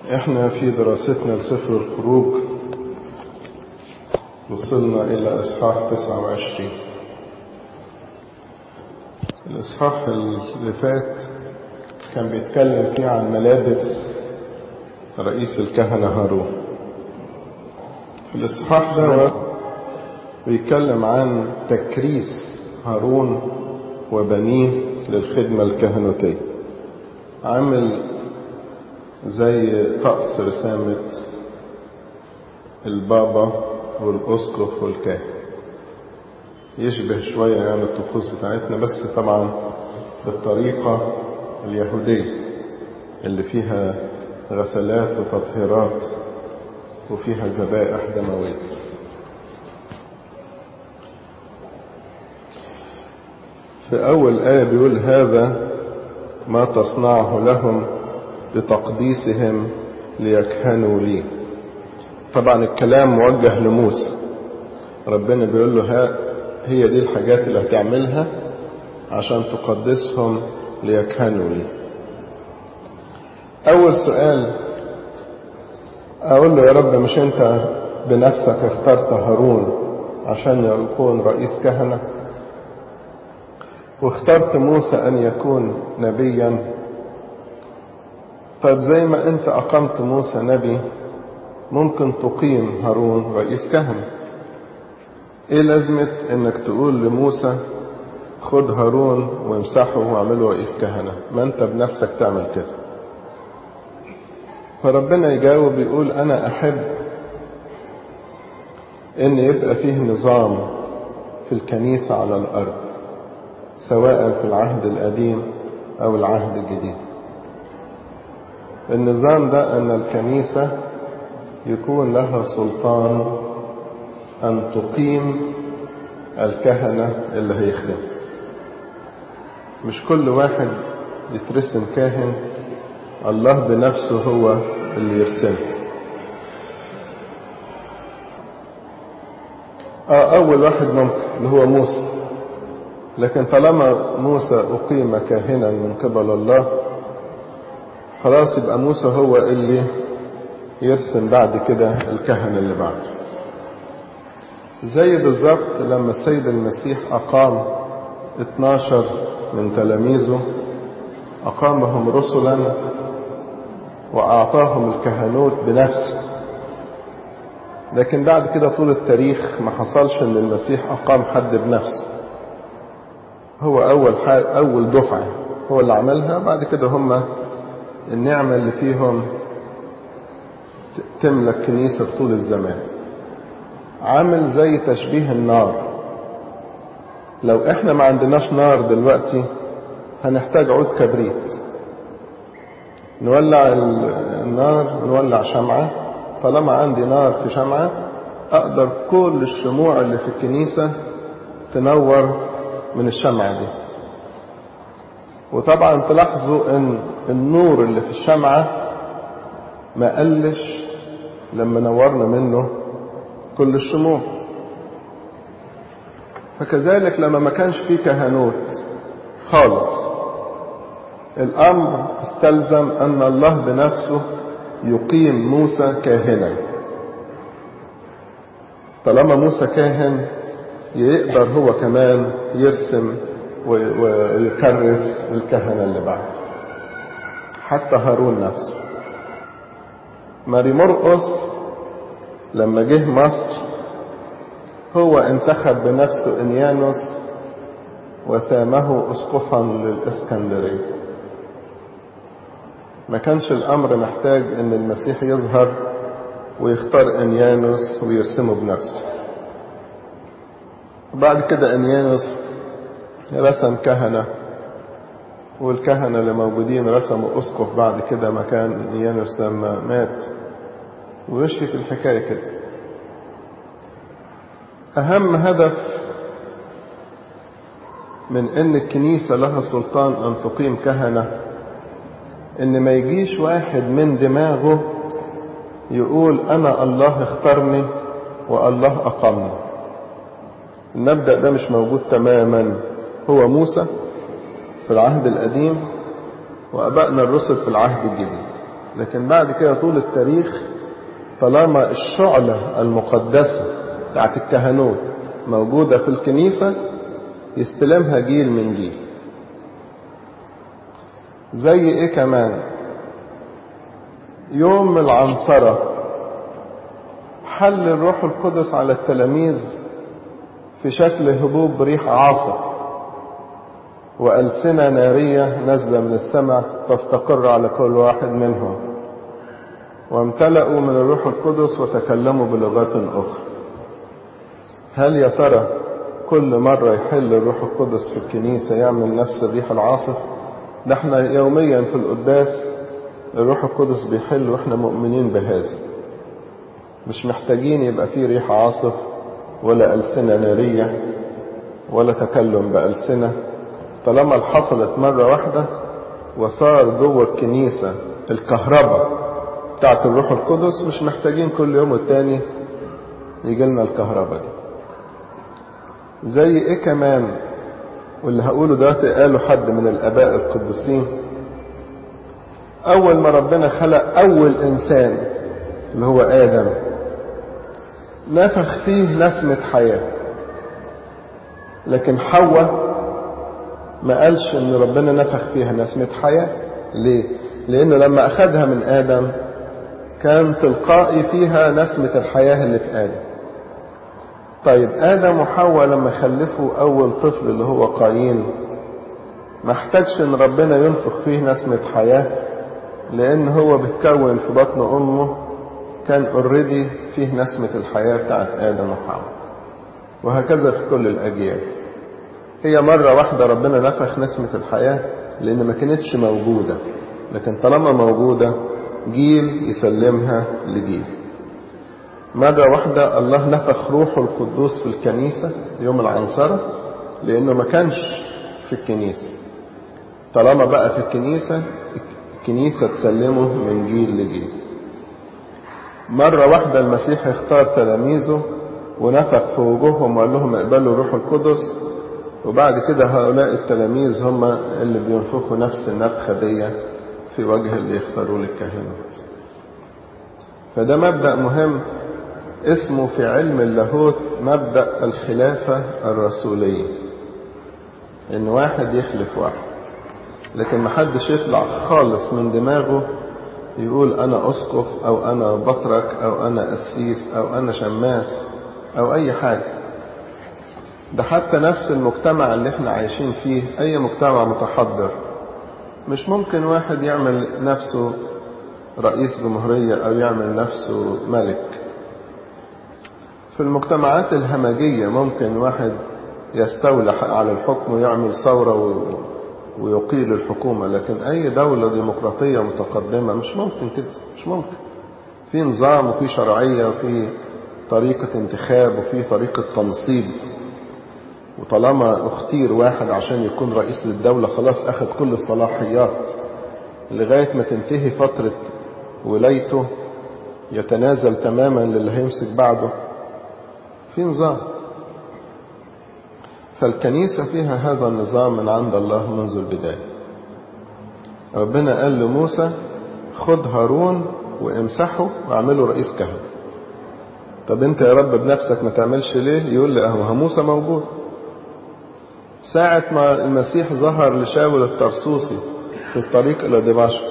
احنا في دراستنا لسفر الخروج وصلنا الى اصحاح 29 الاصحاح اللي فات كان بيتكلم فيه عن ملابس رئيس الكهنة هارون في الاصحاح ده بيتكلم عن تكريس هارون وبنيه للخدمة الكهنوتية عامل زي طقس رسامة البابا والأسقف والكاهن يشبه شوية يعني الطقوس بتاعتنا بس طبعا بالطريقة اليهودية اللي فيها غسلات وتطهيرات وفيها ذبائح دموية في أول آية بيقول هذا ما تصنعه لهم لتقديسهم ليكهنوا لي طبعا الكلام موجه لموسى ربنا بيقول له ها هي دي الحاجات اللي هتعملها عشان تقدسهم ليكهنوا لي أول سؤال أقول له يا رب مش أنت بنفسك اخترت هارون عشان يكون رئيس كهنة واخترت موسى أن يكون نبيا طيب زي ما أنت أقمت موسى نبي ممكن تقيم هارون رئيس كهنة إيه لازمة إنك تقول لموسى خد هارون وامسحه واعمله رئيس كهنة ما أنت بنفسك تعمل كده فربنا يجاوب يقول أنا أحب إن يبقى فيه نظام في الكنيسة على الأرض سواء في العهد القديم أو العهد الجديد النظام ده أن الكنيسة يكون لها سلطان أن تقيم الكهنة اللي هيخدم مش كل واحد يترسم كاهن الله بنفسه هو اللي يرسمه آه أول واحد ممكن اللي هو موسى لكن طالما موسى أقيم كاهنا من قبل الله خلاص يبقى موسى هو اللي يرسم بعد كده الكهنة اللي بعده زي بالظبط لما السيد المسيح أقام 12 من تلاميذه أقامهم رسلا وأعطاهم الكهنوت بنفسه لكن بعد كده طول التاريخ ما حصلش ان المسيح أقام حد بنفسه هو أول حاجة أول دفعة هو اللي عملها بعد كده هم النعمة اللي فيهم تملك كنيسة طول الزمان عامل زي تشبيه النار لو احنا ما عندناش نار دلوقتي هنحتاج عود كبريت نولع النار نولع شمعة طالما عندي نار في شمعة أقدر كل الشموع اللي في الكنيسة تنور من الشمعة دي وطبعا تلاحظوا ان النور اللي في الشمعة ما قلش لما نورنا منه كل الشموع فكذلك لما ما كانش فيه كهنوت خالص الأمر استلزم أن الله بنفسه يقيم موسى كاهنا طالما موسى كاهن يقدر هو كمان يرسم ويكرس الكهنة اللي بعد حتى هارون نفسه ماري مرقس لما جه مصر هو انتخب بنفسه انيانوس وسامه اسقفا للاسكندريه ما كانش الامر محتاج ان المسيح يظهر ويختار انيانوس ويرسمه بنفسه بعد كده انيانوس رسم كهنة والكهنة اللي موجودين رسموا أسقف بعد كده مكان انيانوس لما مات ومشي في الحكاية كده أهم هدف من أن الكنيسة لها سلطان أن تقيم كهنة ان ما يجيش واحد من دماغه يقول انا الله اختارني والله اقامني المبدأ ده مش موجود تماما هو موسى في العهد القديم وابائنا الرسل في العهد الجديد لكن بعد كده طول التاريخ طالما الشعلة المقدسة بتاعت الكهنوت موجودة في الكنيسة يستلمها جيل من جيل زي ايه كمان يوم العنصرة حل الروح القدس على التلاميذ في شكل هبوب ريح عاصف وألسنة نارية نازلة من السماء تستقر على كل واحد منهم وامتلأوا من الروح القدس وتكلموا بلغات أخرى هل يا ترى كل مرة يحل الروح القدس في الكنيسة يعمل نفس الريح العاصف ده احنا يوميا في القداس الروح القدس بيحل واحنا مؤمنين بهذا مش محتاجين يبقى فيه ريح عاصف ولا ألسنة نارية ولا تكلم بألسنة طالما حصلت مرة واحدة وصار جوه الكنيسة الكهرباء بتاعت الروح القدس مش محتاجين كل يوم والتاني يجي لنا الكهرباء دي زي ايه كمان واللي هقوله دلوقتي قاله حد من الاباء القديسين اول ما ربنا خلق اول انسان اللي هو ادم نفخ فيه نسمة حياة لكن حواء ما قالش ان ربنا نفخ فيها نسمة حياة ليه لانه لما اخذها من ادم كان تلقائي فيها نسمة الحياة اللي في ادم طيب ادم وحواء لما خلفوا اول طفل اللي هو قايين ما احتاجش ان ربنا ينفخ فيه نسمة حياة لان هو بتكون في بطن امه كان اوريدي فيه نسمة الحياة بتاعت ادم وحواء وهكذا في كل الاجيال هي مرة واحدة ربنا نفخ نسمة الحياة لأن ما كانتش موجودة لكن طالما موجودة جيل يسلمها لجيل مرة واحدة الله نفخ روحه القدوس في الكنيسة يوم العنصرة لأنه ما كانش في الكنيسة طالما بقى في الكنيسة الكنيسة تسلمه من جيل لجيل مرة واحدة المسيح اختار تلاميذه ونفخ في وجوههم وقال لهم اقبلوا الروح القدس وبعد كده هؤلاء التلاميذ هم اللي بينفخوا نفس النفخة دي في وجه اللي يختاروه للكهنوت فده مبدأ مهم اسمه في علم اللاهوت مبدأ الخلافة الرسولية ان واحد يخلف واحد لكن محدش يطلع خالص من دماغه يقول انا اسقف او انا بطرك او انا قسيس او انا شماس او اي حاجه ده حتى نفس المجتمع اللي احنا عايشين فيه اي مجتمع متحضر مش ممكن واحد يعمل نفسه رئيس جمهورية او يعمل نفسه ملك في المجتمعات الهمجية ممكن واحد يستولى على الحكم ويعمل ثورة ويقيل الحكومة لكن اي دولة ديمقراطية متقدمة مش ممكن كده مش ممكن في نظام وفي شرعية وفي طريقة انتخاب وفي طريقة تنصيب وطالما اختير واحد عشان يكون رئيس للدولة خلاص اخذ كل الصلاحيات لغاية ما تنتهي فترة ولايته يتنازل تماما للي هيمسك بعده في نظام فالكنيسة فيها هذا النظام من عند الله منذ البداية ربنا قال لموسى خد هارون وامسحه واعمله رئيس كهنة طب انت يا رب بنفسك ما تعملش ليه يقول لي اهو موسى موجود ساعة ما المسيح ظهر لشاول الترسوسي في الطريق إلى دمشق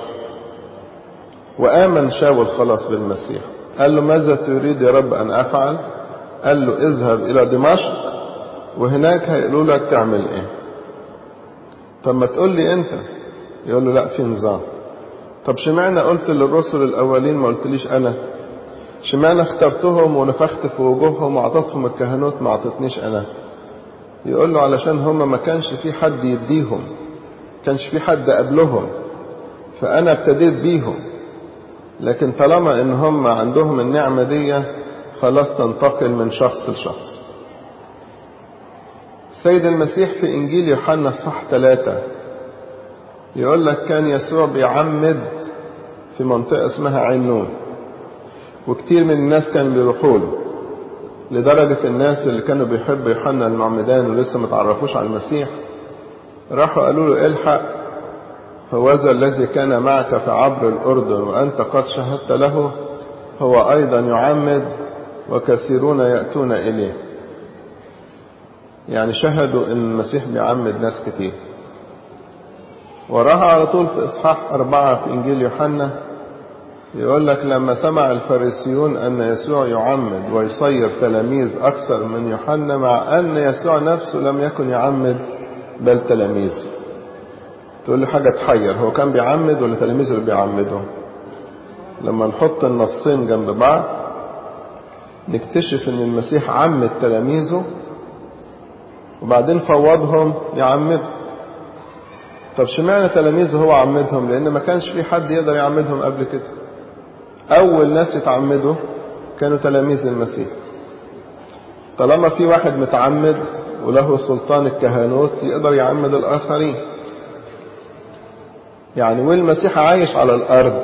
وآمن شاول خلاص بالمسيح قال له ماذا تريد يا رب أن أفعل قال له اذهب إلى دمشق وهناك هيقولوا لك تعمل إيه طب ما تقول لي أنت يقول له لا في نظام طب شمعنا قلت للرسل الأولين ما قلتليش أنا شمعنا اخترتهم ونفخت في وجوههم وأعطتهم الكهنوت ما أعطتنيش أنا يقول له علشان هما ما كانش في حد يديهم كانش في حد قبلهم فأنا ابتديت بيهم لكن طالما ان هم عندهم النعمة دي خلاص تنتقل من شخص لشخص السيد المسيح في انجيل يوحنا الصح ثلاثة يقول لك كان يسوع بيعمد في منطقة اسمها عينون وكتير من الناس كانوا بيروحوا له لدرجة الناس اللي كانوا بيحبوا يوحنا المعمدان ولسه ما تعرفوش على المسيح راحوا قالوا له الحق هوذا الذي كان معك في عبر الأردن وأنت قد شهدت له هو أيضا يعمد وكثيرون يأتون إليه يعني شهدوا أن المسيح بيعمد ناس كتير وراها على طول في إصحاح أربعة في إنجيل يوحنا يقول لك لما سمع الفارسيون أن يسوع يعمد ويصير تلاميذ أكثر من يوحنا مع أن يسوع نفسه لم يكن يعمد بل تلاميذه تقول لي حاجة تحير هو كان بيعمد ولا تلاميذه اللي بيعمدوا لما نحط النصين جنب بعض نكتشف ان المسيح عمد تلاميذه وبعدين فوضهم يعمدوا طب شمعنى تلاميذه هو عمدهم لان ما كانش في حد يقدر يعمدهم قبل كده اول ناس يتعمدوا كانوا تلاميذ المسيح طالما في واحد متعمد وله سلطان الكهنوت يقدر يعمد الاخرين يعني والمسيح عايش على الارض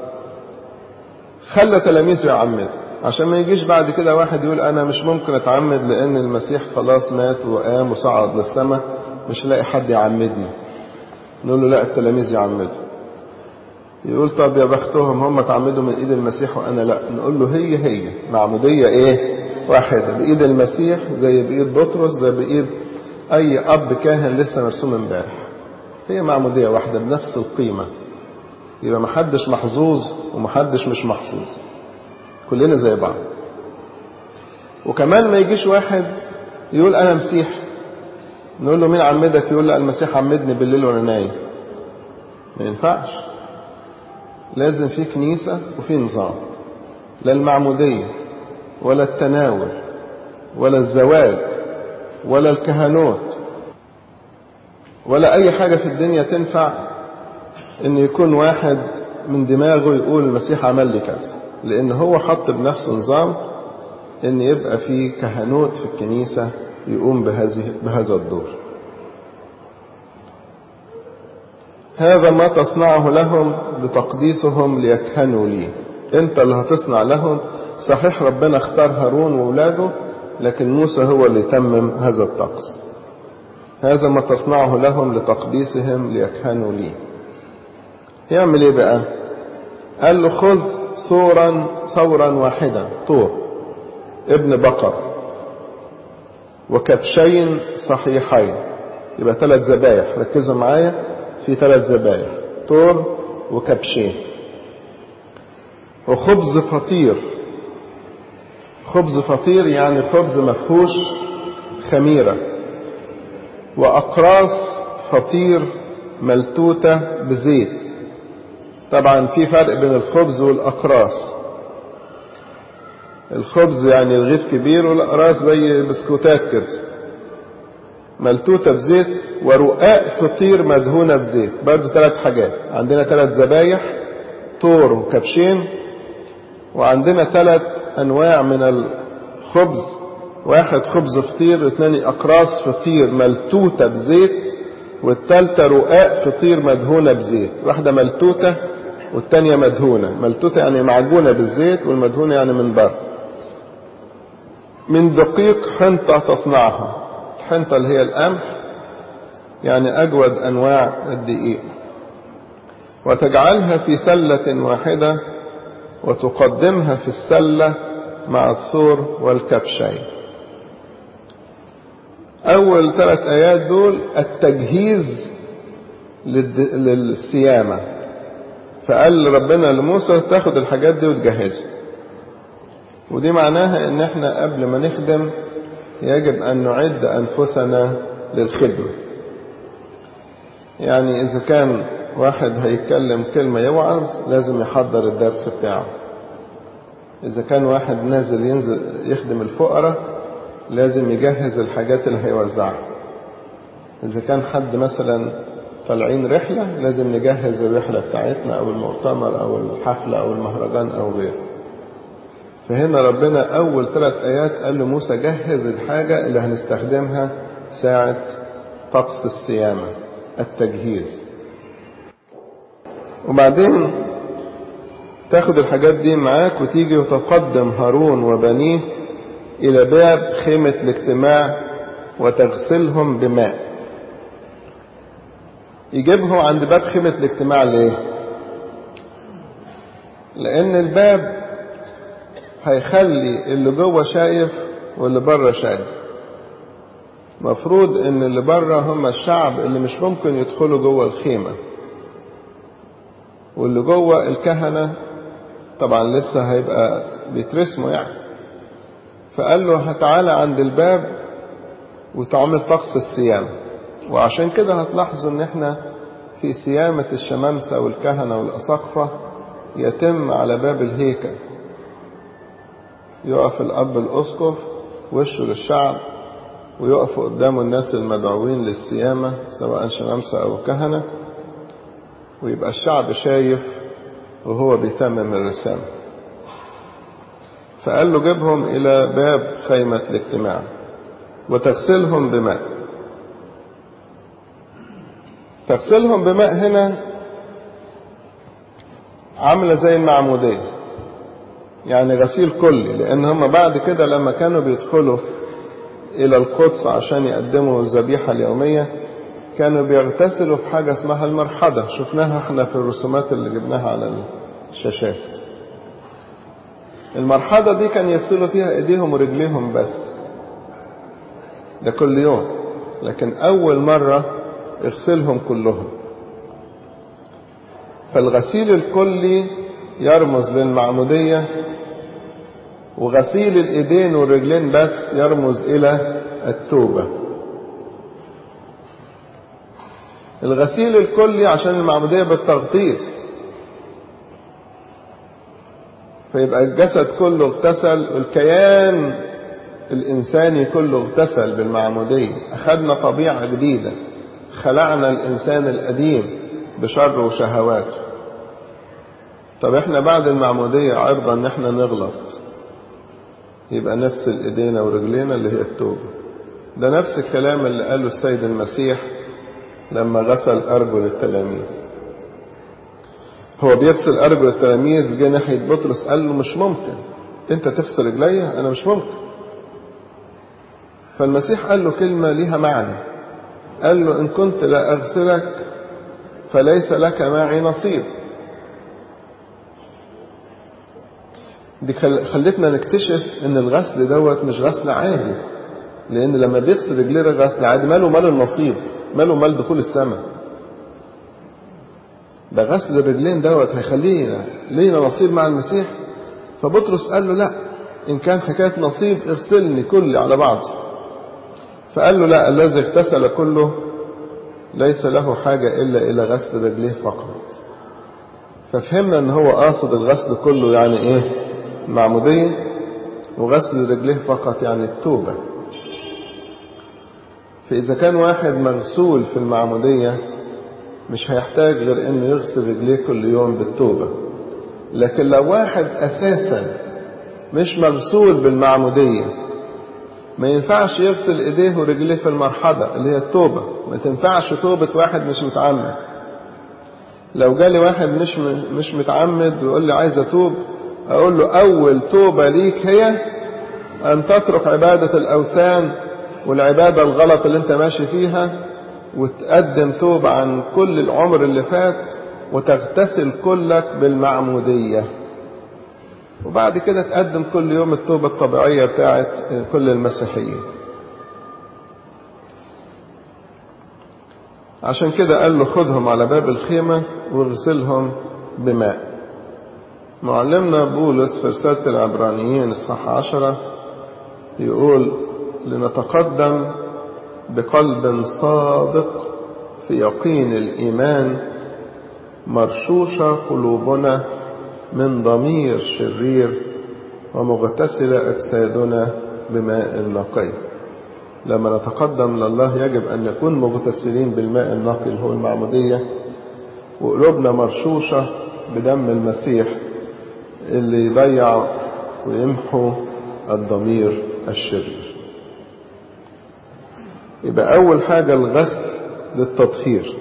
خلى تلاميذه يعمدوا عشان ما يجيش بعد كده واحد يقول انا مش ممكن اتعمد لان المسيح خلاص مات وقام وصعد للسماء مش لاقي حد يعمدني نقول له لا التلاميذ يعمدوا يقول طب يا بختهم هم اتعمدوا من ايد المسيح وانا لا نقول له هي هي معمودية ايه واحدة بايد المسيح زي بايد بطرس زي بايد اي اب كاهن لسه مرسوم امبارح هي معمودية واحدة بنفس القيمة يبقى محدش محظوظ ومحدش مش محظوظ كلنا زي بعض وكمان ما يجيش واحد يقول انا مسيح نقول له مين عمدك يقول لا المسيح عمدني بالليل وانا نايم ما ينفعش لازم في كنيسة وفي نظام لا المعمودية ولا التناول ولا الزواج ولا الكهنوت ولا أي حاجة في الدنيا تنفع إن يكون واحد من دماغه يقول المسيح عمل لي كذا لأن هو حط بنفسه نظام إن يبقى في كهنوت في الكنيسة يقوم بهذه بهذا الدور هذا ما تصنعه لهم لتقديسهم ليكهنوا لي انت اللي هتصنع لهم صحيح ربنا اختار هارون وولاده لكن موسى هو اللي تمم هذا الطقس هذا ما تصنعه لهم لتقديسهم ليكهنوا لي يعمل ايه بقى قال له خذ ثورا ثورا واحدا طور ابن بقر وكبشين صحيحين يبقى ثلاث ذبايح ركزوا معايا في ثلاث ذبايح طور وكبشين وخبز فطير خبز فطير يعني خبز مفهوش خميرة وأقراص فطير ملتوتة بزيت طبعا في فرق بين الخبز والأقراص الخبز يعني الغيف كبير والأقراص زي بسكوتات كده ملتوتة بزيت ورقاق فطير مدهونة بزيت برضو ثلاث حاجات عندنا ثلاث ذبايح طور وكبشين وعندنا ثلاث أنواع من الخبز واحد خبز فطير اثنين أقراص فطير ملتوتة بزيت والثالثة رقاق فطير مدهونة بزيت واحدة ملتوتة والتانية مدهونة ملتوتة يعني معجونة بالزيت والمدهونة يعني من بره من دقيق حنطة تصنعها الحنطة اللي هي القمح يعني أجود أنواع الدقيق وتجعلها في سلة واحدة وتقدمها في السلة مع الثور والكبشين أول ثلاث آيات دول التجهيز للصيامة فقال ربنا لموسى تاخد الحاجات دي وتجهزها ودي معناها ان احنا قبل ما نخدم يجب ان نعد انفسنا للخدمة يعني اذا كان واحد هيتكلم كلمة يوعظ لازم يحضر الدرس بتاعه اذا كان واحد نازل ينزل يخدم الفقراء لازم يجهز الحاجات اللي هيوزعها اذا كان حد مثلا طالعين رحلة لازم نجهز الرحلة بتاعتنا او المؤتمر او الحفلة او المهرجان او غيره فهنا ربنا أول ثلاث آيات قال لموسى جهز الحاجة اللي هنستخدمها ساعة طقس الصيامة التجهيز وبعدين تاخد الحاجات دي معاك وتيجي وتقدم هارون وبنيه إلى باب خيمة الاجتماع وتغسلهم بماء يجيبهم عند باب خيمة الاجتماع ليه لان الباب هيخلي اللي جوه شايف واللي بره شايف مفروض ان اللي بره هم الشعب اللي مش ممكن يدخلوا جوه الخيمة واللي جوه الكهنة طبعا لسه هيبقى بيترسموا يعني فقال له هتعالى عند الباب وتعمل طقس الصيام وعشان كده هتلاحظوا ان احنا في صيامة الشمامسة والكهنة والأساقفة يتم على باب الهيكل يقف الأب الأسقف وشه للشعب ويقفوا قدامه الناس المدعوين للصيامة سواء شمامسة أو كهنة ويبقى الشعب شايف وهو بيتمم الرسالة فقال له جيبهم إلى باب خيمة الاجتماع وتغسلهم بماء تغسلهم بماء هنا عاملة زي المعمودية يعني غسيل كلي لأن هم بعد كده لما كانوا بيدخلوا إلى القدس عشان يقدموا الذبيحة اليومية كانوا بيغتسلوا في حاجة اسمها المرحضة شفناها احنا في الرسومات اللي جبناها على الشاشات المرحضة دي كان يغسلوا فيها ايديهم ورجليهم بس ده كل يوم لكن أول مرة اغسلهم كلهم فالغسيل الكلي يرمز للمعمودية وغسيل الإيدين والرجلين بس يرمز إلى التوبة الغسيل الكلي عشان المعمودية بالتغطيس فيبقى الجسد كله اغتسل والكيان الإنساني كله اغتسل بالمعمودية أخذنا طبيعة جديدة خلعنا الإنسان القديم بشر وشهواته طب احنا بعد المعمودية عرضة ان احنا نغلط يبقى نغسل ايدينا ورجلينا اللي هي التوبة ده نفس الكلام اللي قاله السيد المسيح لما غسل أرجل التلاميذ هو بيغسل أرجل التلاميذ جه ناحية بطرس قال له مش ممكن انت تغسل رجليا انا مش ممكن فالمسيح قال له كلمة ليها معنى قال له إن كنت لا أغسلك فليس لك معي نصيب دي خلتنا نكتشف ان الغسل دوت مش غسل عادي لان لما بيغسل رجليه غسل عادي ماله مال النصيب ماله مال دخول السماء ده غسل الرجلين دوت هيخلينا لينا نصيب مع المسيح فبطرس قال له لا ان كان حكايه نصيب اغسلني كلي على بعض فقال له لا الذي اغتسل كله ليس له حاجه الا الى غسل رجليه فقط ففهمنا ان هو قاصد الغسل كله يعني ايه المعمودية وغسل رجليه فقط يعني التوبة فإذا كان واحد مغسول في المعمودية مش هيحتاج غير انه يغسل رجليه كل يوم بالتوبة لكن لو واحد أساسا مش مغسول بالمعمودية ما ينفعش يغسل ايديه ورجليه في المرحضة اللي هي التوبة ما تنفعش توبة واحد مش متعمد لو جالي واحد مش مش متعمد ويقول لي عايز اتوب اقول له اول توبة ليك هي ان تترك عبادة الاوثان والعبادة الغلط اللي انت ماشي فيها وتقدم توبة عن كل العمر اللي فات وتغتسل كلك بالمعمودية وبعد كده تقدم كل يوم التوبة الطبيعية بتاعت كل المسيحيين عشان كده قال له خدهم على باب الخيمة واغسلهم بماء معلمنا بولس في رسالة العبرانيين اصحاح عشرة يقول لنتقدم بقلب صادق في يقين الإيمان مرشوشة قلوبنا من ضمير شرير ومغتسلة أجسادنا بماء نقي لما نتقدم لله يجب أن نكون مغتسلين بالماء النقي اللي هو المعمودية وقلوبنا مرشوشة بدم المسيح اللي يضيع ويمحو الضمير الشرير يبقى أول حاجة الغسل للتطهير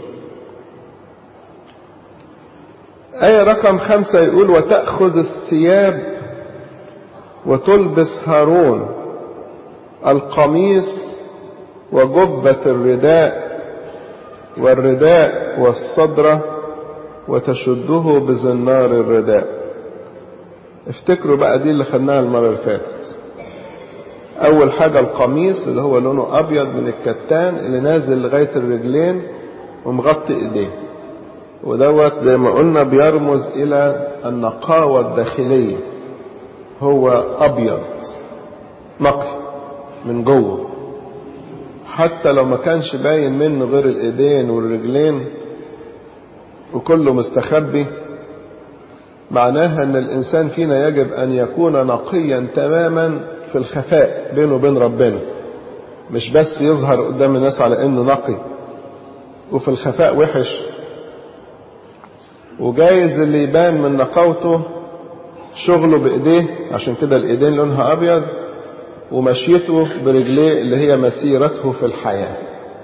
آية رقم خمسة يقول وتأخذ الثياب وتلبس هارون القميص وجبة الرداء والرداء والصدرة وتشده بزنار الرداء افتكروا بقى دي اللي خدناها المرة اللي فاتت أول حاجة القميص اللي هو لونه أبيض من الكتان اللي نازل لغاية الرجلين ومغطي إيديه ودوت زي ما قلنا بيرمز إلى النقاوة الداخلية هو أبيض نقي من جوه حتى لو ما كانش باين منه غير الإيدين والرجلين وكله مستخبي معناها أن الإنسان فينا يجب أن يكون نقيا تماما في الخفاء بينه وبين ربنا مش بس يظهر قدام الناس على انه نقي وفي الخفاء وحش وجايز اللي يبان من نقاوته شغله بايديه عشان كده الايدين لونها ابيض ومشيته برجليه اللي هي مسيرته في الحياة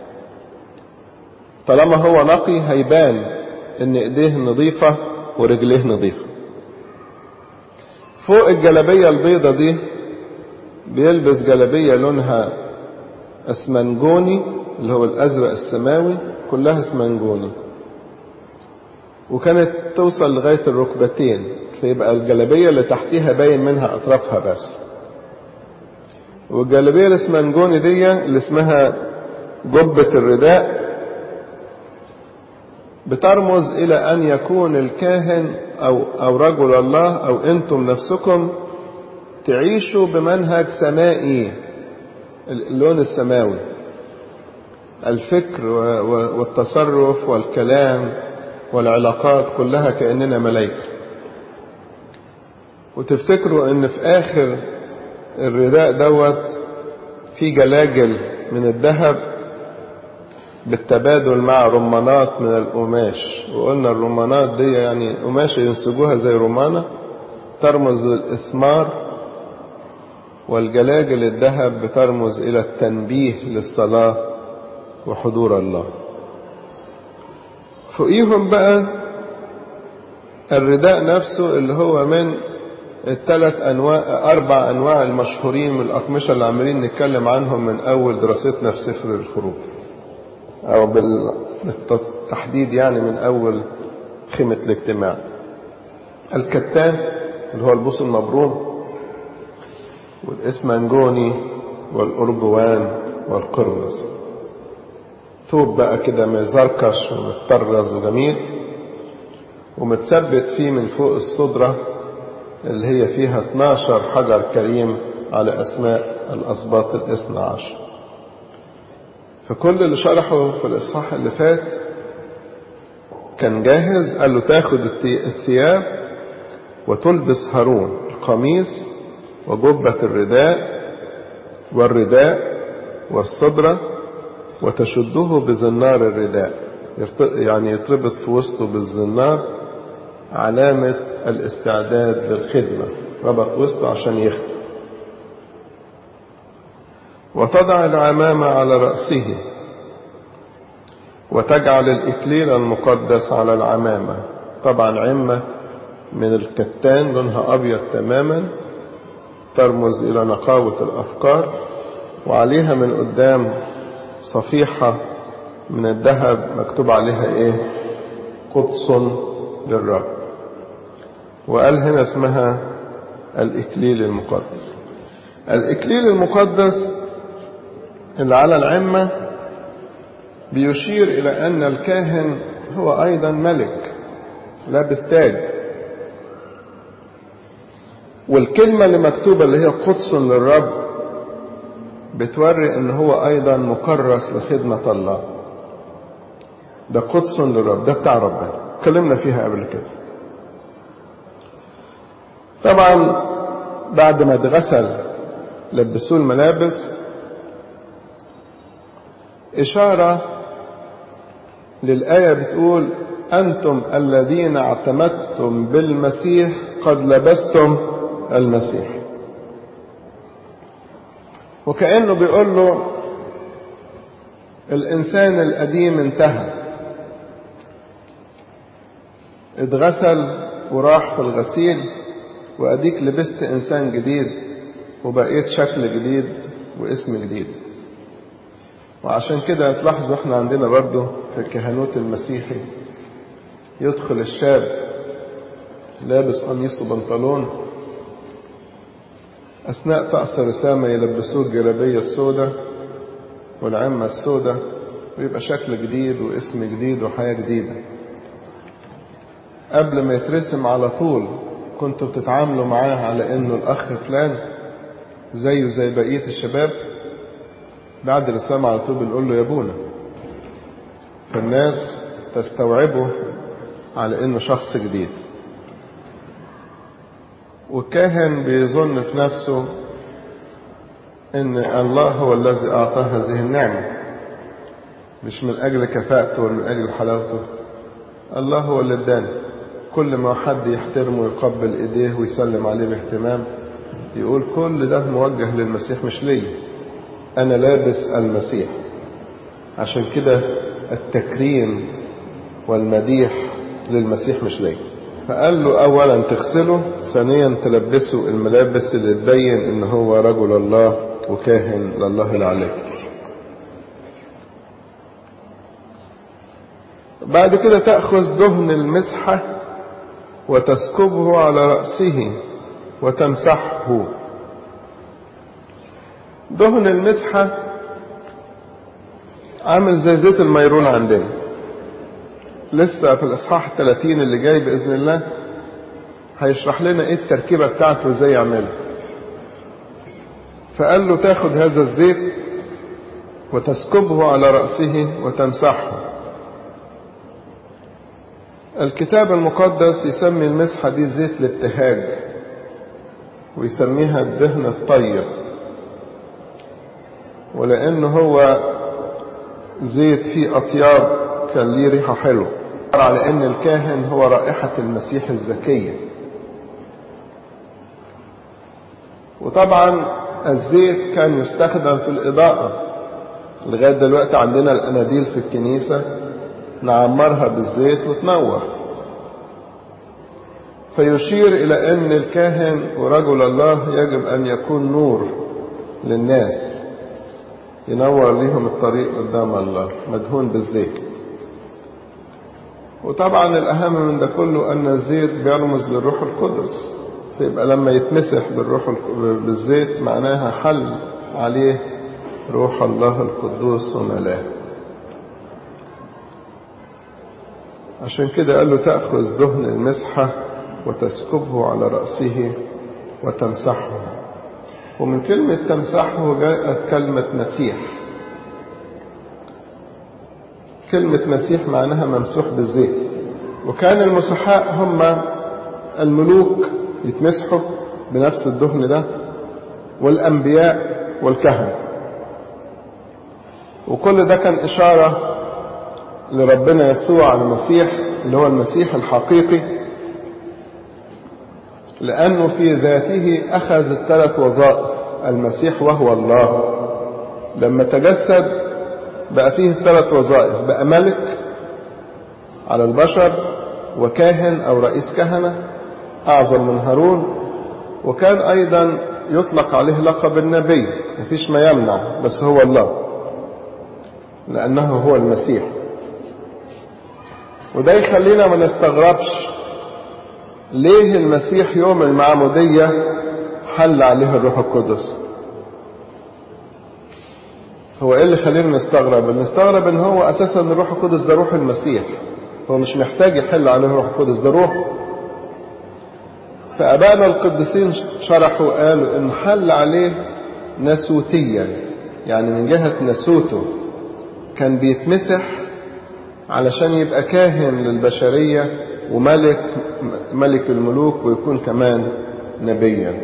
طالما هو نقي هيبان ان ايديه نظيفة ورجليه نظيفة فوق الجلبية البيضة دي بيلبس جلبية لونها اسمنجوني اللي هو الازرق السماوي كلها اسمنجوني وكانت توصل لغاية الركبتين فيبقى الجلبية اللي تحتيها باين منها اطرافها بس والجلبية الاسمنجوني دي اللي اسمها جبة الرداء بترمز الى ان يكون الكاهن او او رجل الله او انتم نفسكم تعيشوا بمنهج سمائي اللون السماوي الفكر والتصرف والكلام والعلاقات كلها كأننا ملائكة وتفتكروا ان في اخر الرداء دوت في جلاجل من الذهب بالتبادل مع رمانات من القماش وقلنا الرمانات دي يعني قماشة ينسجوها زي رمانة ترمز للإثمار والجلاجل الذهب بترمز إلى التنبيه للصلاة وحضور الله فوقيهم بقى الرداء نفسه اللي هو من الثلاث أنواع أربع أنواع المشهورين من الأقمشة اللي عمالين نتكلم عنهم من أول دراستنا في سفر الخروج أو بالتحديد يعني من أول خيمة الاجتماع الكتان اللي هو البوص المبروم والإسمنجوني والأرجوان والقرمز ثوب بقى كده مزركش ومتطرز وجميل ومتثبت فيه من فوق الصدرة اللي هي فيها 12 حجر كريم على أسماء الأسباط الاثنى عشر فكل اللي شرحه في الإصحاح اللي فات كان جاهز قال له تاخد الثياب وتلبس هارون القميص وجبة الرداء والرداء والصدرة وتشده بزنار الرداء يعني يتربط في وسطه بالزنار علامة الاستعداد للخدمة ربط وسطه عشان يخدم وتضع العمامة على رأسه وتجعل الإكليل المقدس على العمامة طبعا عمة من الكتان لونها أبيض تماما ترمز إلى نقاوة الأفكار وعليها من قدام صفيحة من الذهب مكتوب عليها إيه قدس للرب وقال هنا اسمها الإكليل المقدس الإكليل المقدس اللي على العمة بيشير إلى أن الكاهن هو أيضا ملك لابس تاج والكلمة اللي مكتوبة اللي هي قدس للرب بتوري ان هو ايضا مكرس لخدمة الله ده قدس للرب ده بتاع ربنا اتكلمنا فيها قبل كده طبعا بعد ما اتغسل لبسوه الملابس إشارة للآية بتقول أنتم الذين اعتمدتم بالمسيح قد لبستم المسيح وكأنه بيقول له الإنسان القديم انتهى اتغسل وراح في الغسيل وأديك لبست إنسان جديد وبقيت شكل جديد واسم جديد وعشان كده تلاحظوا احنا عندنا برضه في الكهنوت المسيحي يدخل الشاب لابس قميص وبنطلون أثناء طقس الرسامة يلبسوه الجلابية السوداء والعمة السوداء ويبقى شكل جديد واسم جديد وحياة جديدة قبل ما يترسم على طول كنتوا بتتعاملوا معاه على انه الاخ فلان زيه زي بقية الشباب بعد الرسامة على طول بنقول له يا ابونا فالناس تستوعبه على انه شخص جديد والكاهن بيظن في نفسه ان الله هو الذي اعطاه هذه النعمة مش من اجل كفاءته ومن اجل حلاوته الله هو اللي اداني كل ما حد يحترمه ويقبل ايديه ويسلم عليه باهتمام يقول كل ده موجه للمسيح مش ليا انا لابس المسيح عشان كده التكريم والمديح للمسيح مش ليا فقال له اولا تغسله ثانيا تلبسه الملابس اللي تبين ان هو رجل الله وكاهن لله العلي بعد كده تأخذ دهن المسحة وتسكبه على رأسه وتمسحه دهن المسحة عامل زي زيت الميرون عندنا لسه في الإصحاح 30 اللي جاي بإذن الله هيشرح لنا إيه التركيبة بتاعته وإزاي يعملها فقال له تاخد هذا الزيت وتسكبه على رأسه وتمسحه الكتاب المقدس يسمي المسحة دي زيت الابتهاج ويسميها الدهن الطيب ولأنه هو زيت فيه أطياب كان ليه ريحة حلوة على أن الكاهن هو رائحة المسيح الزكية وطبعا الزيت كان يستخدم في الإضاءة لغاية دلوقتي عندنا الأناديل في الكنيسة نعمرها بالزيت وتنور فيشير إلى أن الكاهن ورجل الله يجب أن يكون نور للناس ينور لهم الطريق قدام الله مدهون بالزيت وطبعا الأهم من ده كله أن الزيت بيرمز للروح القدس فيبقى لما يتمسح بالروح بالزيت معناها حل عليه روح الله القدوس وملاه عشان كده قال له تأخذ دهن المسحة وتسكبه على رأسه وتمسحه ومن كلمة تمسحه جاءت كلمة مسيح كلمة مسيح معناها ممسوح بالزيت وكان المسحاء هم الملوك يتمسحوا بنفس الدهن ده والأنبياء والكهنة وكل ده كان إشارة لربنا يسوع المسيح اللي هو المسيح الحقيقي لأنه في ذاته أخذ الثلاث وظائف المسيح وهو الله لما تجسد بقى فيه الثلاث وظائف بقى ملك على البشر وكاهن أو رئيس كهنة أعظم من هارون وكان أيضا يطلق عليه لقب النبي مفيش ما يمنع بس هو الله لأنه هو المسيح وده يخلينا ما نستغربش ليه المسيح يوم المعمودية حل عليه الروح القدس هو ايه اللي خلينا نستغرب نستغرب ان هو اساسا الروح القدس ده روح المسيح هو مش محتاج يحل عليه الروح القدس ده روح فابائنا القديسين شرحوا قالوا ان حل عليه ناسوتيا يعني من جهة ناسوته كان بيتمسح علشان يبقى كاهن للبشرية وملك ملك الملوك ويكون كمان نبيا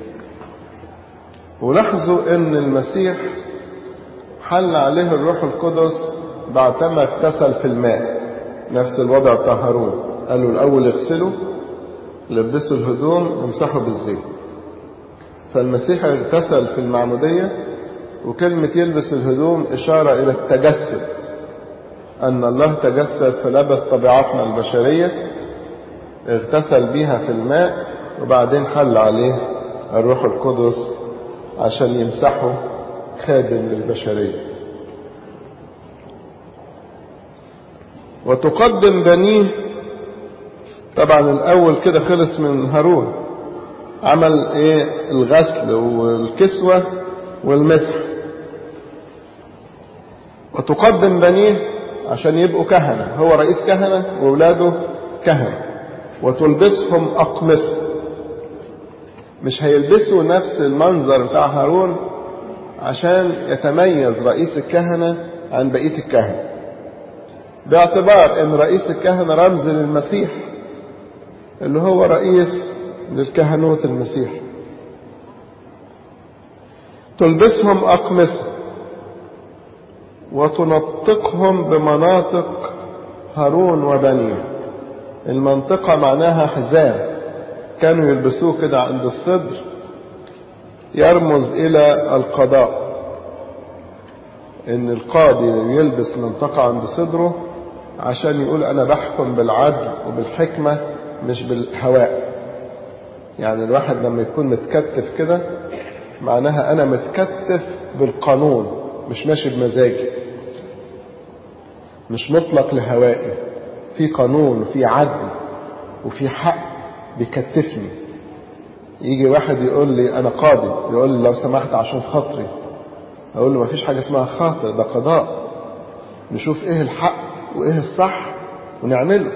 ولاحظوا ان المسيح حل عليه الروح القدس بعدما اغتسل في الماء نفس الوضع بتاع هارون قالوا الاول اغسلوا لبسوا الهدوم وامسحوا بالزيت فالمسيح اغتسل في المعمودية وكلمة يلبس الهدوم إشارة إلى التجسد أن الله تجسد فلبس طبيعتنا البشرية اغتسل بها في الماء وبعدين حل عليه الروح القدس عشان يمسحه خادم للبشرية وتقدم بنيه طبعا الأول كده خلص من هارون عمل ايه الغسل والكسوة والمسح وتقدم بنيه عشان يبقوا كهنة هو رئيس كهنة وولاده كهنة وتلبسهم أقمصة مش هيلبسوا نفس المنظر بتاع هارون عشان يتميز رئيس الكهنة عن بقية الكهنة باعتبار ان رئيس الكهنة رمز للمسيح اللي هو رئيس للكهنوت المسيح تلبسهم أقمصة وتنطقهم بمناطق هارون وبنيه المنطقة معناها حزام كانوا يلبسوه كده عند الصدر يرمز إلى القضاء إن القاضي يلبس منطقة عند صدره عشان يقول أنا بحكم بالعدل وبالحكمة مش بالهواء يعني الواحد لما يكون متكتف كده معناها أنا متكتف بالقانون مش ماشي بمزاجي مش مطلق لهوائي في قانون وفي عدل وفي حق بيكتفني يجي واحد يقول لي انا قاضي يقول لي لو سمحت عشان خاطري اقول له مفيش حاجه اسمها خاطر ده قضاء نشوف ايه الحق وايه الصح ونعمله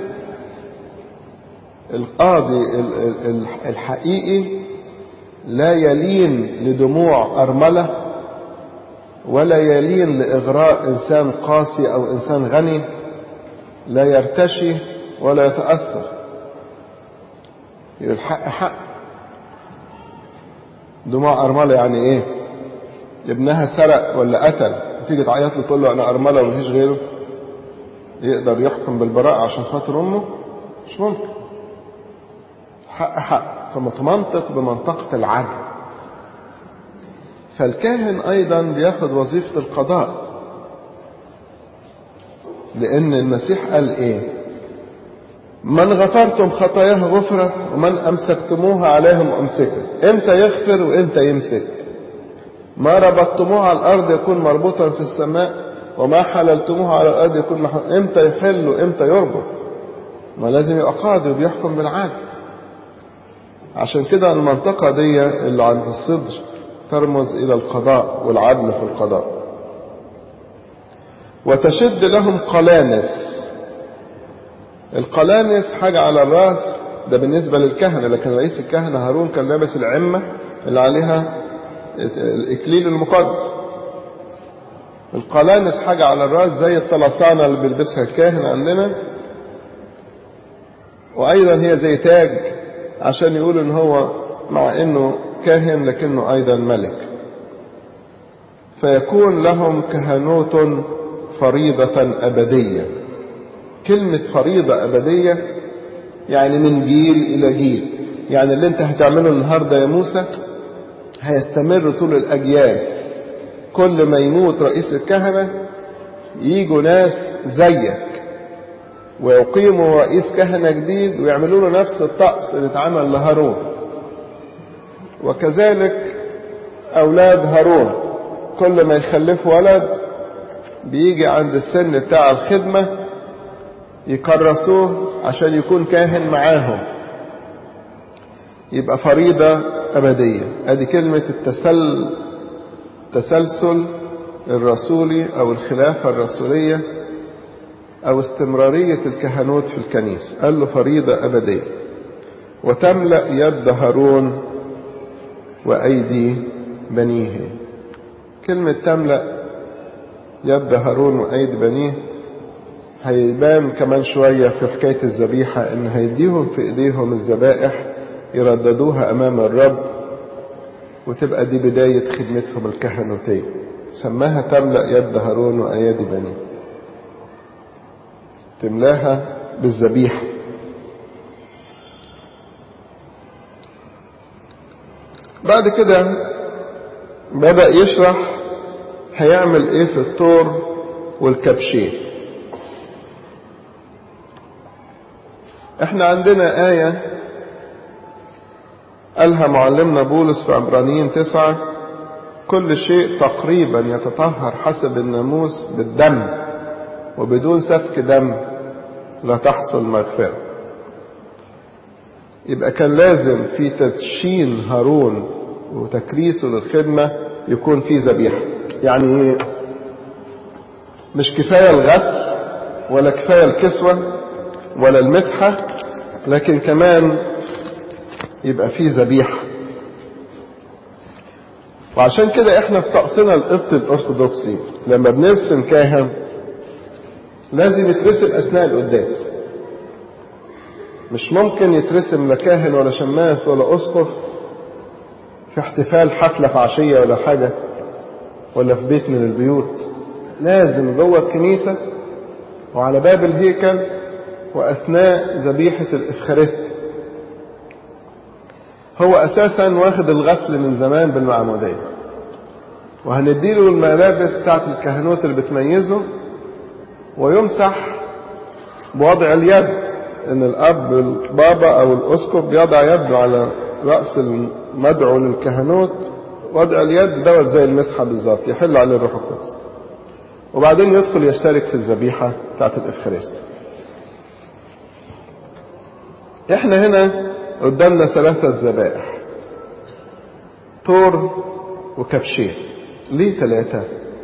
القاضي الحقيقي لا يلين لدموع ارمله ولا يلين لاغراء انسان قاسي او انسان غني لا يرتشي ولا يتاثر الحق حق دموع أرملة يعني إيه ابنها سرق ولا قتل تيجي تعيط له تقول له أنا أرملة ومفيش غيره يقدر يحكم بالبراءة عشان خاطر أمه مش ممكن حق حق فمتمنطق بمنطقة العدل فالكاهن أيضا بياخد وظيفة القضاء لأن المسيح قال إيه من غفرتم خطاياه غفرت ومن أمسكتموها عليهم أمسكت إمتى يغفر وإمتى يمسك ما ربطتموه على الأرض يكون مربوطا في السماء وما حللتموه على الأرض يكون محل إمتى يحل وإمتى يربط ما لازم يبقى قاضي وبيحكم بالعدل عشان كده المنطقة دي اللي عند الصدر ترمز إلى القضاء والعدل في القضاء وتشد لهم قلانس القلانس حاجة على الرأس ده بالنسبة للكهنة لكن رئيس الكهنة هارون كان لابس العمة اللي عليها الإكليل المقدس القلانس حاجة على الرأس زي الطلسانة اللي بيلبسها الكاهن عندنا وأيضا هي زي تاج عشان يقول إن هو مع إنه كاهن لكنه أيضا ملك فيكون لهم كهنوت فريضة أبدية كلمة فريضة أبدية يعني من جيل إلى جيل يعني اللي انت هتعمله النهاردة يا موسى هيستمر طول الأجيال كل ما يموت رئيس الكهنة يجوا ناس زيك ويقيموا رئيس كهنة جديد ويعملوا له نفس الطقس اللي اتعمل لهارون وكذلك أولاد هارون كل ما يخلفوا ولد بيجي عند السن بتاع الخدمة يكرسوه عشان يكون كاهن معاهم يبقى فريضة أبدية ادي كلمة التسل تسلسل الرسولي أو الخلافة الرسولية أو استمرارية الكهنوت في الكنيسة قال له فريضة أبدية وتملأ يد هارون وأيدي بنيه كلمة تملأ يد هارون وأيدي بنيه هيبان كمان شوية في حكاية الذبيحة إن هيديهم في إيديهم الذبائح يرددوها أمام الرب وتبقى دي بداية خدمتهم الكهنوتية سماها تملأ يد هارون وأيادي بنيه تملاها بالذبيحة بعد كده بدأ يشرح هيعمل ايه في الطور والكبشين احنا عندنا آية قالها معلمنا بولس في عبرانيين تسعة كل شيء تقريبا يتطهر حسب الناموس بالدم وبدون سفك دم لا تحصل مغفرة يبقى كان لازم في تدشين هارون وتكريسه للخدمة يكون في ذبيحة يعني مش كفاية الغسل ولا كفاية الكسوة ولا المسحة لكن كمان يبقى في ذبيحة وعشان كده احنا في طقسنا القبط الارثوذكسي لما بنرسم كاهن لازم يترسم اثناء القداس مش ممكن يترسم لا كاهن ولا شماس ولا اسقف في احتفال حفلة في عشية ولا حاجة ولا في بيت من البيوت لازم جوه الكنيسة وعلى باب الهيكل وأثناء ذبيحة الإفخارستي هو أساسا واخد الغسل من زمان بالمعمودية وهنديله الملابس بتاعت الكهنوت اللي بتميزه ويمسح بوضع اليد ان الاب البابا او الاسقف بيضع يده على راس المدعو للكهنوت وضع اليد دوت زي المسحه بالظبط يحل عليه الروح القدس وبعدين يدخل يشترك في الذبيحه بتاعت الافخارستي احنا هنا قدامنا ثلاثة ذبائح طور وكبشين ليه ثلاثة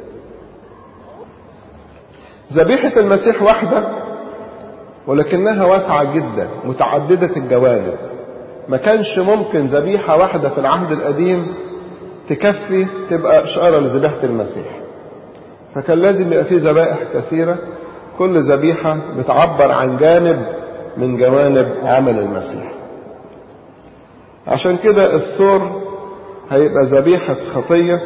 ذبيحة المسيح واحدة ولكنها واسعة جدا متعددة الجوانب ما كانش ممكن ذبيحة واحدة في العهد القديم تكفي تبقى إشارة لذبيحة المسيح فكان لازم يبقى فيه ذبائح كثيرة كل ذبيحة بتعبر عن جانب من جوانب عمل المسيح عشان كده الثور هيبقى ذبيحة خطية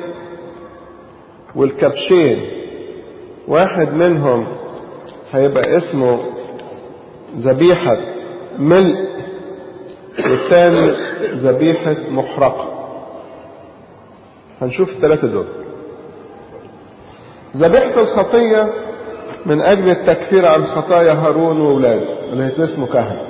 والكبشين واحد منهم هيبقى اسمه ذبيحة ملء والثاني ذبيحة محرقة هنشوف الثلاثة دول ذبيحة الخطية من أجل التكفير عن خطايا هارون وولاده اللي هيترسموا كهنة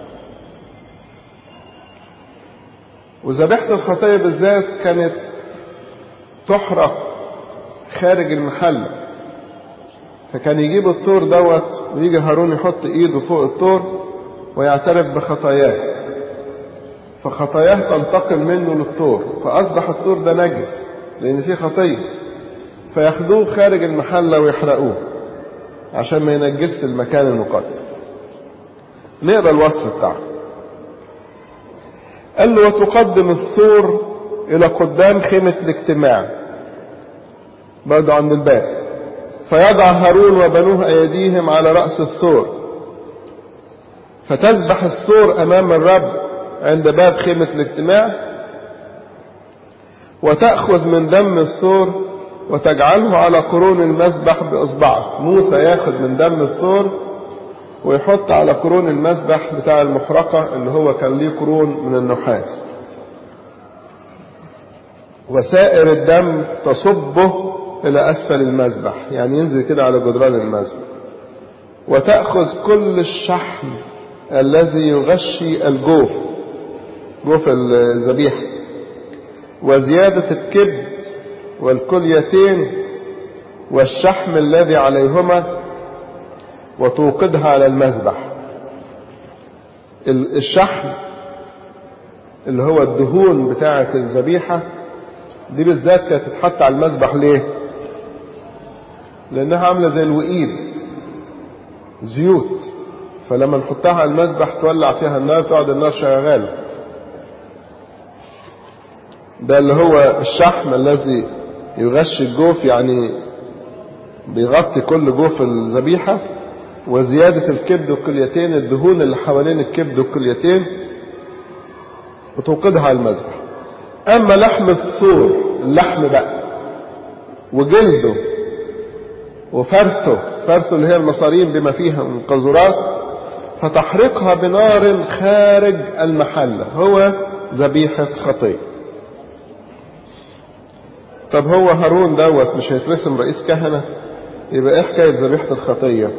وذبيحة الخطية بالذات كانت تحرق خارج المحل فكان يجيب الطور دوت ويجي هارون يحط ايده فوق الطور ويعترف بخطاياه فخطاياه تنتقل منه للطور فأصبح الطور ده نجس لأن فيه خطية فياخدوه خارج المحلة ويحرقوه عشان ما ينجسش المكان المقدس نقرا الوصف بتاعه قال له وتقدم الثور إلى قدام خيمة الاجتماع برضه عند الباب فيضع هارون وبنوه أيديهم على رأس الثور فتذبح الثور أمام الرب عند باب خيمة الاجتماع وتأخذ من دم الثور وتجعله على قرون المسبح بإصبعه موسى ياخد من دم الثور ويحط على قرون المسبح بتاع المحرقة اللي هو كان ليه قرون من النحاس وسائر الدم تصبه إلى أسفل المسبح يعني ينزل كده على جدران المسبح وتأخذ كل الشحم الذي يغشي الجوف جوف الذبيحة وزيادة الكبد والكليتين والشحم الذي عليهما وتوقدها على المذبح الشحم اللي هو الدهون بتاعة الذبيحة دي بالذات كانت تتحط على المذبح ليه لانها عاملة زي الوئيد زيوت فلما نحطها على المذبح تولع فيها النار تقعد النار شغالة ده اللي هو الشحم الذي يغشي الجوف يعني بيغطي كل جوف الذبيحة وزيادة الكبد والكليتين الدهون اللي حوالين الكبد والكليتين وتوقدها على المذبح أما لحم الثور اللحم بقى وجلده وفرثه فرثه اللي هي المصارين بما فيها من قذورات فتحرقها بنار خارج المحلة هو ذبيحة خطية طب هو هارون دوت مش هيترسم رئيس كهنة يبقى ايه حكاية ذبيحة الخطية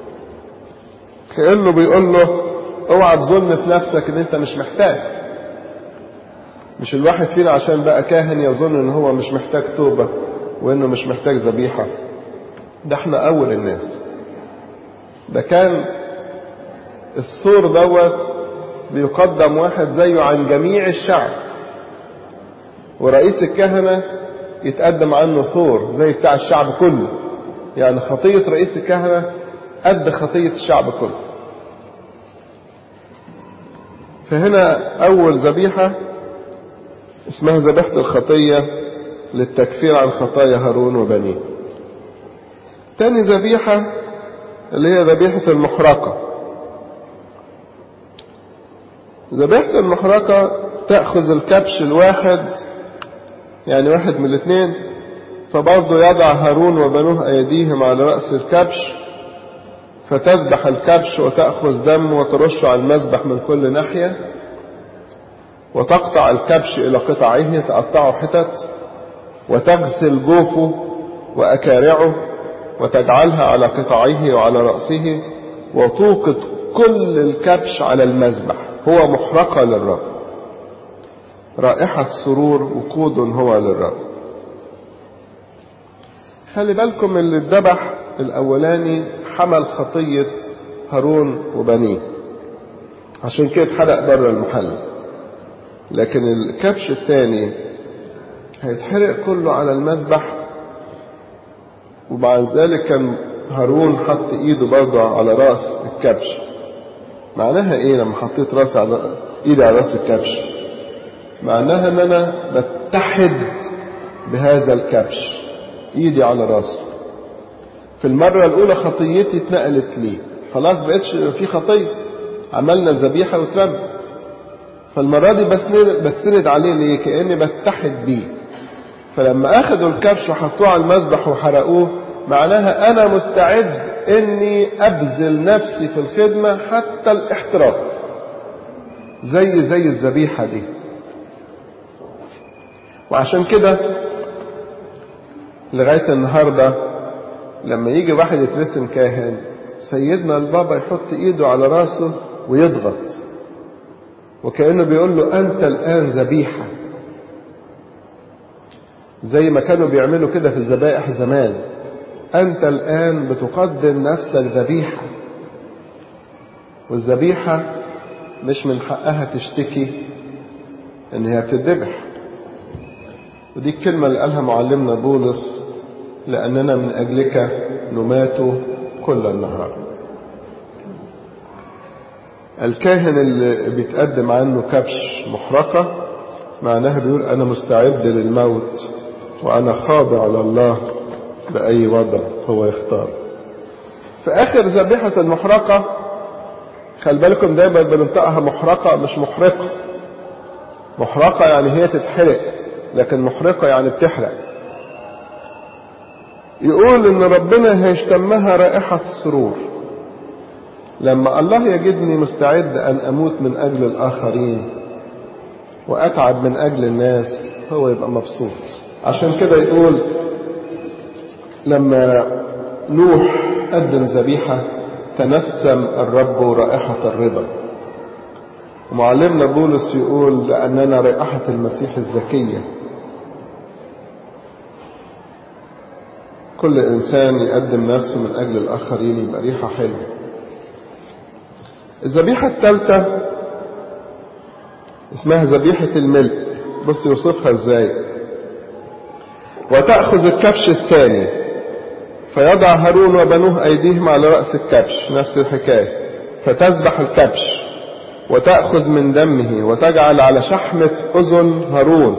كأنه بيقول له اوعى تظن في نفسك ان انت مش محتاج مش الواحد فينا عشان بقى كاهن يظن ان هو مش محتاج توبة وانه مش محتاج ذبيحة ده احنا اول الناس ده كان الثور دوت بيقدم واحد زيه عن جميع الشعب ورئيس الكهنة يتقدم عنه ثور زي بتاع الشعب كله يعني خطية رئيس الكهنة قد خطية الشعب كله فهنا أول ذبيحة اسمها ذبيحة الخطية للتكفير عن خطايا هارون وبنيه تاني ذبيحة اللي هي ذبيحة المحرقة ذبيحة المحرقة تأخذ الكبش الواحد يعني واحد من الاثنين فبرضه يضع هارون وبنوه أيديهم على رأس الكبش فتذبح الكبش وتأخذ دم وترشه على المذبح من كل ناحية وتقطع الكبش إلى قطعه تقطعه حتت وتغسل جوفه وأكارعه وتجعلها على قطعه وعلى رأسه وتوقد كل الكبش على المذبح هو محرقة للرب رائحة سرور وقود هو للرب خلي بالكم اللي اتذبح الأولاني حمل خطية هارون وبنيه عشان كده اتحرق بره المحل لكن الكبش الثاني هيتحرق كله على المذبح ومع ذلك كان هارون حط ايده برضه على راس الكبش معناها ايه لما حطيت راسي على ايدي على راس الكبش معناها ان انا بتحد بهذا الكبش ايدي على راسه في المرة الأولى خطيتي اتنقلت ليه خلاص بقتش في خطية عملنا الذبيحة واترمى فالمرة دي بسند بتسند عليه ليه كأني بتحد بيه فلما أخذوا الكبش وحطوه على المذبح وحرقوه معناها أنا مستعد إني أبذل نفسي في الخدمة حتى الاحتراق زي زي الذبيحة دي وعشان كده لغاية النهاردة لما يجي واحد يترسم كاهن سيدنا البابا يحط ايده على راسه ويضغط وكأنه بيقول له أنت الآن ذبيحة زي ما كانوا بيعملوا كده في الذبائح زمان أنت الآن بتقدم نفسك ذبيحة والذبيحة مش من حقها تشتكي إن هي بتذبح ودي الكلمة اللي قالها معلمنا بولس لأننا من أجلك نمات كل النهار الكاهن اللي بيتقدم عنه كبش محرقة معناها بيقول أنا مستعد للموت وأنا خاضع لله بأي وضع هو يختار في آخر ذبيحة المحرقة خلي بالكم دايما بننطقها محرقة مش محرقة محرقة يعني هي تتحرق لكن محرقة يعني بتحرق يقول ان ربنا هيشتمها رائحة السرور لما الله يجدني مستعد ان اموت من اجل الاخرين واتعب من اجل الناس هو يبقى مبسوط عشان كده يقول لما نوح قدم ذبيحة تنسم الرب رائحة الرضا ومعلمنا بولس يقول لأننا رائحة المسيح الزكية كل إنسان يقدم نفسه من أجل الآخرين يبقى ريحة حلوة الذبيحة الثالثة اسمها ذبيحة الملء بص يوصفها ازاي وتأخذ الكبش الثاني فيضع هارون وبنوه أيديهم على رأس الكبش نفس الحكاية فتذبح الكبش وتأخذ من دمه وتجعل على شحمة أذن هارون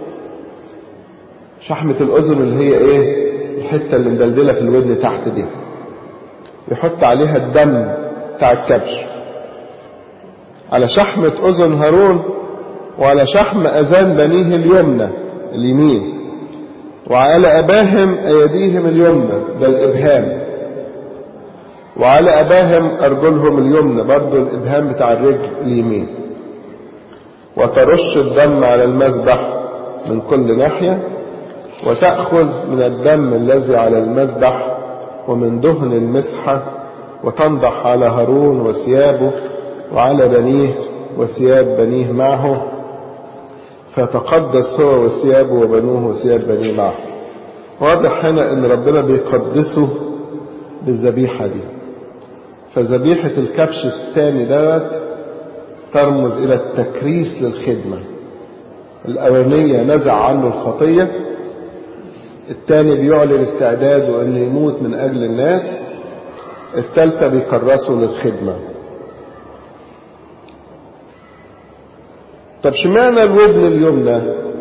شحمة الأذن اللي هي إيه الحتة اللي مدلدلة في الودن تحت دي يحط عليها الدم بتاع الكبش على شحمة أذن هارون وعلى شحم أذان بنيه اليمنى اليمين وعلى أباهم أيديهم اليمنى ده الإبهام وعلى أباهم أرجلهم اليمنى برضو الإبهام بتاع الرجل اليمين وترش الدم على المذبح من كل ناحية وتأخذ من الدم الذي على المذبح ومن دهن المسحة وتنضح على هارون وثيابه وعلى بنيه وثياب بنيه معه فتقدس هو وثيابه وبنوه وثياب بنيه معه واضح هنا ان ربنا بيقدسه بالذبيحة دي فذبيحة الكبش الثاني دوت ترمز إلى التكريس للخدمة الأولانية نزع عنه الخطية الثاني بيعلن استعداده أن يموت من أجل الناس الثالثة بيكرسه للخدمة طب شمعنا الودن اليمنى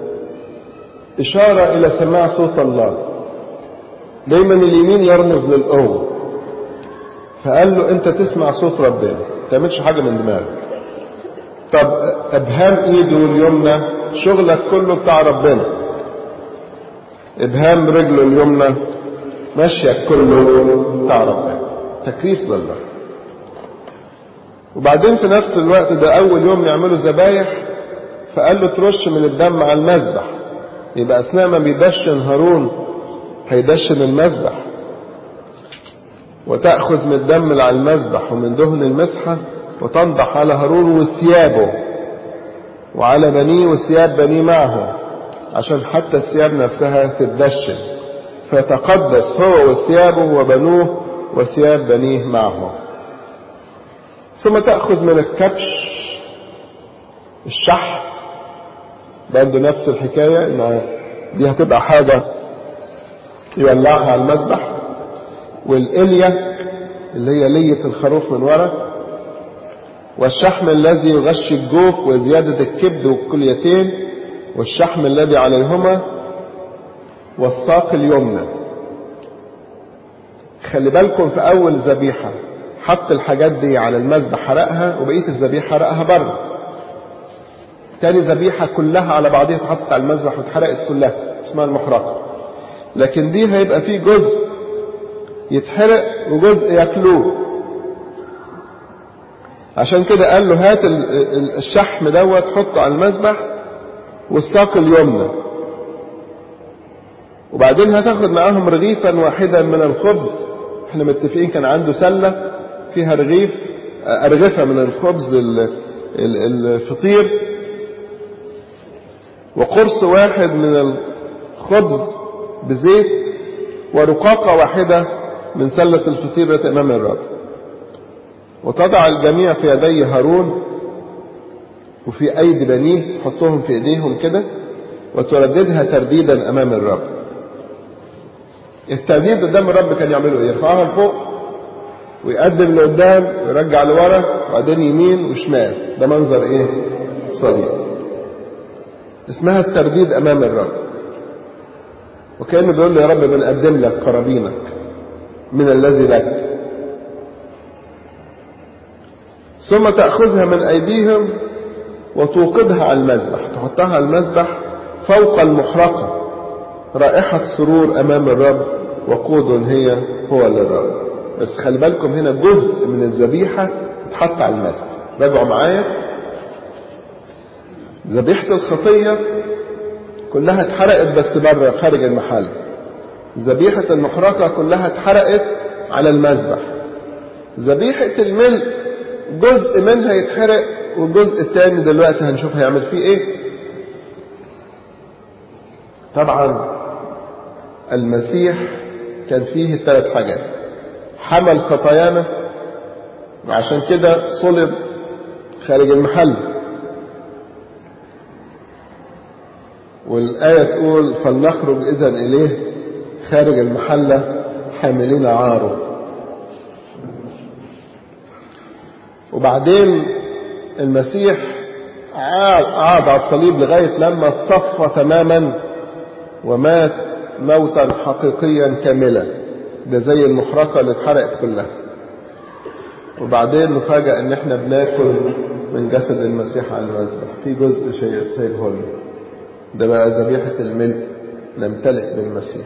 إشارة إلى سماع صوت الله دايما اليمين يرمز للقوة فقال له أنت تسمع صوت ربنا ما تعملش حاجة من دماغك طب ابهام ايده اليمنى شغلك كله بتاع ربنا ابهام رجله اليمنى مشيك كله بتاع ربنا تكريس لله وبعدين في نفس الوقت ده اول يوم يعملوا ذبايح فقال له ترش من الدم على المذبح يبقى اثناء ما بيدشن هارون هيدشن المذبح وتأخذ من الدم اللي على المذبح ومن دهن المسحة وتنضح على هارون وثيابه وعلى بنيه وثياب بنيه معه عشان حتى الثياب نفسها تتدشن فيتقدس هو وثيابه وبنوه وثياب بنيه معه ثم تأخذ من الكبش الشح برضه نفس الحكاية إن دي هتبقى حاجة يولعها على المذبح والإلية اللي هي لية الخروف من ورا والشحم الذي يغشي الجوف وزيادة الكبد والكليتين والشحم الذي عليهما والساق اليمنى خلي بالكم في أول ذبيحة حط الحاجات دي على المذبح حرقها وبقية الذبيحة حرقها بره تاني ذبيحة كلها على بعضها اتحطت على المذبح واتحرقت كلها اسمها المحرقة لكن دي هيبقى فيه جزء يتحرق وجزء ياكلوه عشان كده قال له هات الشحم دوت حطه على المذبح والساق اليمنى وبعدين هتاخد معاهم رغيفا واحدا من الخبز احنا متفقين كان عنده سلة فيها رغيف أرغفة من الخبز الفطير وقرص واحد من الخبز بزيت ورقاقة واحدة من سلة الفطيرة أمام الرب وتضع الجميع في يدي هارون وفي أيدي بنيه حطهم في إيديهم كده وترددها ترديدا أمام الرب الترديد قدام الرب كان يعمله إيه يرفعها لفوق ويقدم لقدام ويرجع لورا وبعدين يمين وشمال ده منظر إيه صليب اسمها الترديد أمام الرب وكأنه بيقول له يا رب بنقدم لك قرابينك من الذي لك ثم تأخذها من أيديهم وتوقدها على المذبح تحطها على المذبح فوق المحرقة رائحة سرور أمام الرب وقود هي هو للرب بس خلي بالكم هنا جزء من الذبيحة اتحط على المذبح راجعوا معايا ذبيحة الخطية كلها اتحرقت بس بره خارج المحل ذبيحة المحرقة كلها اتحرقت على المذبح ذبيحة الملء جزء منها يتحرق والجزء الثاني دلوقتي هنشوف هيعمل فيه ايه طبعا المسيح كان فيه الثلاث حاجات حمل خطايانا وعشان كده صلب خارج المحل والآية تقول فلنخرج إذا إليه خارج المحلة حاملين عاره وبعدين المسيح عاد, عاد على الصليب لغاية لما تصفى تماما ومات موتا حقيقيا كاملا ده زي المحرقة اللي اتحرقت كلها وبعدين نفاجأ ان احنا بناكل من جسد المسيح على المذبح في جزء شيء سايبه لنا ده بقى ذبيحة الملك نمتلئ بالمسيح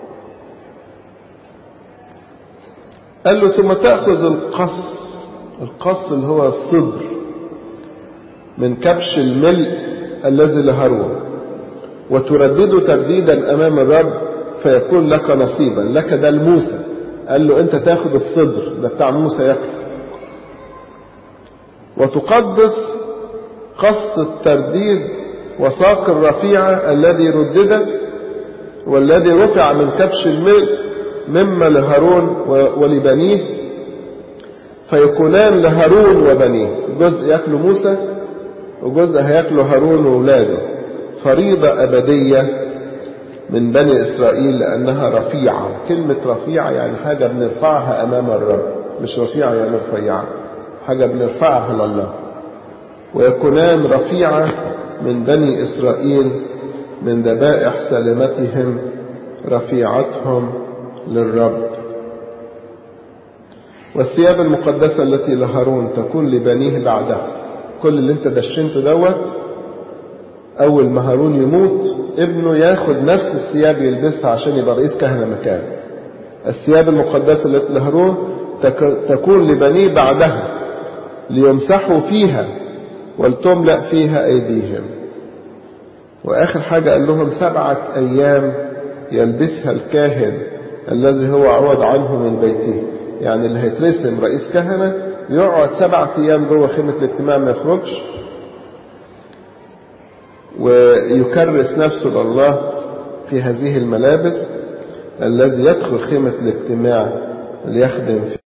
قال له ثم تأخذ القص القص اللي هو الصدر من كبش الملء الذي لهروه وتردده ترديدا أمام الرب فيكون لك نصيبا لك ده لموسى قال له أنت تاخد الصدر ده بتاع موسى ياكل وتقدس قص الترديد وساق الرفيعة الذي ردد والذي رفع من كبش الملء مما لهارون ولبنيه فيكونان لهارون وبنيه جزء ياكله موسى وجزء هياكله هارون وولاده فريضة أبدية من بني إسرائيل لأنها رفيعة كلمة رفيعة يعني حاجة بنرفعها أمام الرب مش رفيعة يعني رفيعة حاجة بنرفعها لله ويكونان رفيعة من بني إسرائيل من ذبائح سلامتهم رفيعتهم للرب والثياب المقدسة التي لهارون تكون لبنيه بعدها كل اللي انت دشنته دوت أول ما هارون يموت ابنه ياخد نفس الثياب يلبسها عشان يبقى رئيس كهنة مكانه الثياب المقدسة التي لهارون تكون لبنيه بعدها ليمسحوا فيها ولتملأ فيها أيديهم وآخر حاجة قال لهم سبعة أيام يلبسها الكاهن الذي هو عوض عنه من بيته يعني اللي هيترسم رئيس كهنة يقعد سبعة أيام جوه خيمة الاجتماع ما يخرجش ويكرس نفسه لله في هذه الملابس الذي يدخل خيمة الاجتماع ليخدم